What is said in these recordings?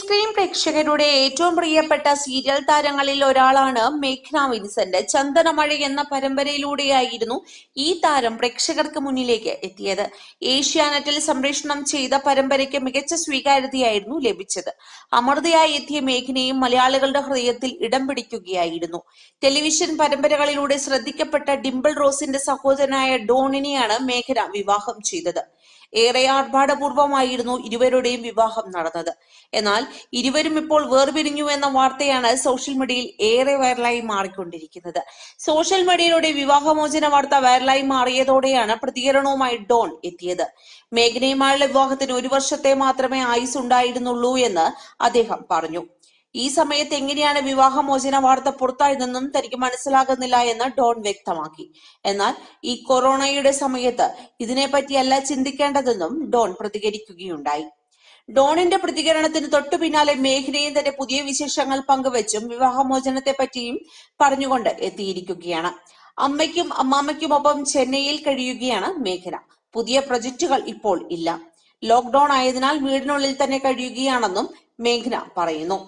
screen പ്രേക്ഷകരുടെ ഏറ്റവും പ്രിയപ്പെട്ട സീരിയൽ താരങ്ങളിൽ ഒരാളാണ് മേഘ്ന വിൻസെന്റ് ചന്ദനമഴ എന്ന പരമ്പരയിലൂടെയായിരുന്നു ഈ താരം പ്രേക്ഷകർക്ക് മുന്നിലേക്ക് എത്തിയത് ഏഷ്യാനെറ്റിൽ സംപ്രേഷണം ചെയ്ത പരമ്പരയ്ക്ക് മികച്ച സ്വീകാര്യതയായിരുന്നു ലഭിച്ചത് അമൃതയായി എത്തിയ മേഘ്നയും മലയാളികളുടെ ഹൃദയത്തിൽ ഇടം പിടിക്കുകയായിരുന്നു ടെലിവിഷൻ പരമ്പരകളിലൂടെ ശ്രദ്ധിക്കപ്പെട്ട ഡിംപിൾ റോസിന്റെ സഹോദരനായ ഡോണിനെയാണ് മേഘന വിവാഹം ചെയ്തത് ഏറെ ആർഭാടപൂർവമായിരുന്നു ഇരുവരുടെയും വിവാഹം നടന്നത് എന്നാൽ ഇരുവരും ഇപ്പോൾ വേർപിരിഞ്ഞു എന്ന വാർത്തയാണ് സോഷ്യൽ മീഡിയയിൽ ഏറെ വൈറലായി മാറിക്കൊണ്ടിരിക്കുന്നത് സോഷ്യൽ മീഡിയയിലൂടെ വിവാഹമോചന വാർത്ത വൈറലായി മാറിയതോടെയാണ് പ്രതികരണവുമായി ഡോൺ എത്തിയത് മേഘനയുമായുള്ള വിവാഹത്തിന് ഒരു വർഷത്തെ മാത്രമേ ആയുസ് ഉണ്ടായിരുന്നുള്ളൂ എന്ന് അദ്ദേഹം പറഞ്ഞു ഈ സമയത്ത് എങ്ങനെയാണ് വിവാഹമോചന വാർത്ത പുറത്തായതെന്നും തനിക്ക് മനസ്സിലാകുന്നില്ല എന്ന് ഡോൺ വ്യക്തമാക്കി എന്നാൽ ഈ കൊറോണയുടെ സമയത്ത് ഇതിനെപ്പറ്റിയല്ല ചിന്തിക്കേണ്ടതെന്നും ഡോൺ പ്രതികരിക്കുകയുണ്ടായി ഡോണിന്റെ പ്രതികരണത്തിന് തൊട്ടു പിന്നാലെ മേഘനയും തന്റെ പുതിയ വിശേഷങ്ങൾ പങ്കുവച്ചും വിവാഹമോചനത്തെ പറ്റിയും പറഞ്ഞുകൊണ്ട് എത്തിയിരിക്കുകയാണ് അമ്മയ്ക്കും അമ്മാമ്മയ്ക്കുമൊപ്പം ചെന്നൈയിൽ കഴിയുകയാണ് മേഘന പുതിയ പ്രൊജക്ടുകൾ ഇപ്പോൾ ഇല്ല ലോക്ക്ഡൌൺ ആയതിനാൽ വീടിനുള്ളിൽ തന്നെ കഴിയുകയാണെന്നും മേഘന പറയുന്നു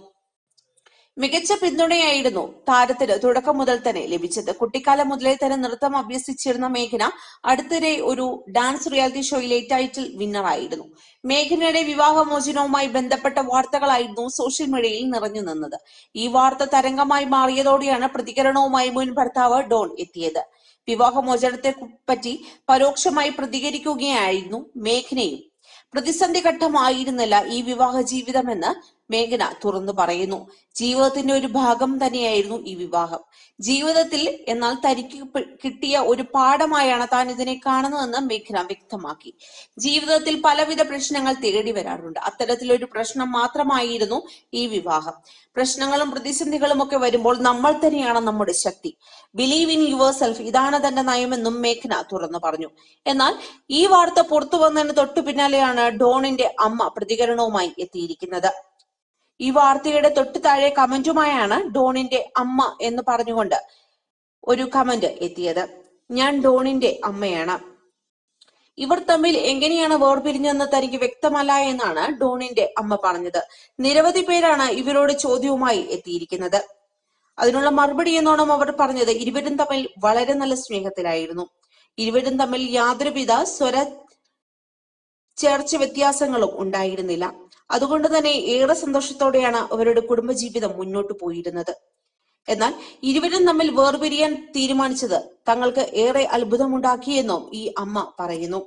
മികച്ച പിന്തുണയായിരുന്നു താരത്തിന് തുടക്കം മുതൽ തന്നെ ലഭിച്ചത് കുട്ടിക്കാലം മുതലേ തന്നെ നൃത്തം അഭ്യസിച്ചിരുന്ന മേഘന അടുത്തിടെ ഒരു ഡാൻസ് റിയാലിറ്റി ഷോയിലെ ടൈറ്റിൽ വിന്നറായിരുന്നു മേഘനയുടെ വിവാഹമോചനവുമായി ബന്ധപ്പെട്ട വാർത്തകളായിരുന്നു സോഷ്യൽ മീഡിയയിൽ നിറഞ്ഞു നിന്നത് ഈ വാർത്ത തരംഗമായി മാറിയതോടെയാണ് പ്രതികരണവുമായി മുൻ ഭർത്താവ് ഡോൺ എത്തിയത് വിവാഹമോചനത്തെ പറ്റി പരോക്ഷമായി പ്രതികരിക്കുകയായിരുന്നു മേഘനയും പ്രതിസന്ധി ഘട്ടമായിരുന്നില്ല ഈ വിവാഹ ജീവിതമെന്ന് മേഘന തുറന്നു പറയുന്നു ജീവിതത്തിന്റെ ഒരു ഭാഗം തന്നെയായിരുന്നു ഈ വിവാഹം ജീവിതത്തിൽ എന്നാൽ തനിക്ക് പി- കിട്ടിയ ഒരു പാഠമായാണ് താൻ ഇതിനെ കാണുന്നതെന്ന് മേഘന വ്യക്തമാക്കി ജീവിതത്തിൽ പലവിധ പ്രശ്നങ്ങൾ തേടി വരാറുണ്ട് അത്തരത്തിലൊരു പ്രശ്നം മാത്രമായിരുന്നു ഈ വിവാഹം പ്രശ്നങ്ങളും പ്രതിസന്ധികളും ഒക്കെ വരുമ്പോൾ നമ്മൾ തന്നെയാണ് നമ്മുടെ ശക്തി ബിലീവ് ഇൻ യുവർ സെൽഫ് ഇതാണ് തന്റെ നയമെന്നും മേഘന തുറന്നു പറഞ്ഞു എന്നാൽ ഈ വാർത്ത പുറത്തു വന്നതിന് തൊട്ടു പിന്നാലെയാണ് ഡോണിന്റെ അമ്മ പ്രതികരണവുമായി എത്തിയിരിക്കുന്നത് ഈ വാർത്തയുടെ തൊട്ടു താഴെ കമന്റുമായാണ് ഡോണിന്റെ അമ്മ എന്ന് പറഞ്ഞുകൊണ്ട് ഒരു കമന്റ് എത്തിയത് ഞാൻ ഡോണിന്റെ അമ്മയാണ് ഇവർ തമ്മിൽ എങ്ങനെയാണ് വേർപിരിഞ്ഞതെന്ന് തനിക്ക് വ്യക്തമല്ല എന്നാണ് ഡോണിന്റെ അമ്മ പറഞ്ഞത് നിരവധി പേരാണ് ഇവരോട് ചോദ്യവുമായി എത്തിയിരിക്കുന്നത് അതിനുള്ള മറുപടി എന്നോണം അവർ പറഞ്ഞത് ഇരുവരും തമ്മിൽ വളരെ നല്ല സ്നേഹത്തിലായിരുന്നു ഇരുവരും തമ്മിൽ യാതൊരുവിധ സ്വര ചേർച്ച വ്യത്യാസങ്ങളും ഉണ്ടായിരുന്നില്ല അതുകൊണ്ട് തന്നെ ഏറെ സന്തോഷത്തോടെയാണ് അവരുടെ കുടുംബജീവിതം മുന്നോട്ട് പോയിരുന്നത് എന്നാൽ ഇരുവരും തമ്മിൽ വേർപിരിയാൻ തീരുമാനിച്ചത് തങ്ങൾക്ക് ഏറെ അത്ഭുതമുണ്ടാക്കിയെന്നും ഈ അമ്മ പറയുന്നു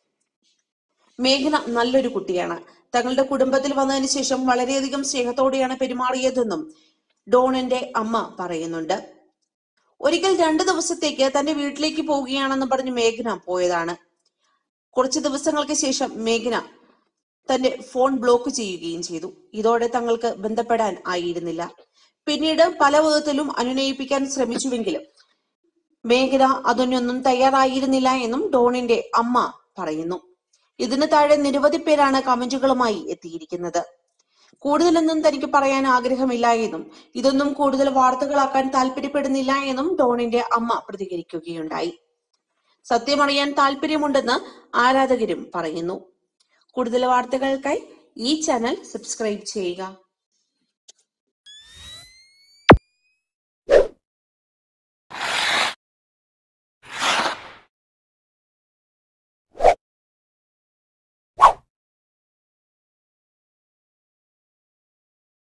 മേഘന നല്ലൊരു കുട്ടിയാണ് തങ്ങളുടെ കുടുംബത്തിൽ വന്നതിന് ശേഷം വളരെയധികം സ്നേഹത്തോടെയാണ് പെരുമാറിയതെന്നും ഡോണിന്റെ അമ്മ പറയുന്നുണ്ട് ഒരിക്കൽ രണ്ടു ദിവസത്തേക്ക് തന്റെ വീട്ടിലേക്ക് പോവുകയാണെന്ന് പറഞ്ഞ് മേഘന പോയതാണ് കുറച്ച് ദിവസങ്ങൾക്ക് ശേഷം മേഘന തന്റെ ഫോൺ ബ്ലോക്ക് ചെയ്യുകയും ചെയ്തു ഇതോടെ തങ്ങൾക്ക് ബന്ധപ്പെടാൻ ആയിരുന്നില്ല പിന്നീട് പല വിധത്തിലും അനുനയിപ്പിക്കാൻ ശ്രമിച്ചുവെങ്കിലും മേഘന അതിനൊന്നും തയ്യാറായിരുന്നില്ല എന്നും ഡോണിന്റെ അമ്മ പറയുന്നു ഇതിന് താഴെ നിരവധി പേരാണ് കമന്റുകളുമായി എത്തിയിരിക്കുന്നത് കൂടുതലൊന്നും തനിക്ക് പറയാൻ ആഗ്രഹമില്ല എന്നും ഇതൊന്നും കൂടുതൽ വാർത്തകളാക്കാൻ താല്പര്യപ്പെടുന്നില്ല എന്നും ഡോണിന്റെ അമ്മ പ്രതികരിക്കുകയുണ്ടായി സത്യമറിയാൻ താല്പര്യമുണ്ടെന്ന് ആരാധകരും പറയുന്നു കൂടുതൽ വാർത്തകൾക്കായി ഈ ചാനൽ സബ്സ്ക്രൈബ് ചെയ്യുക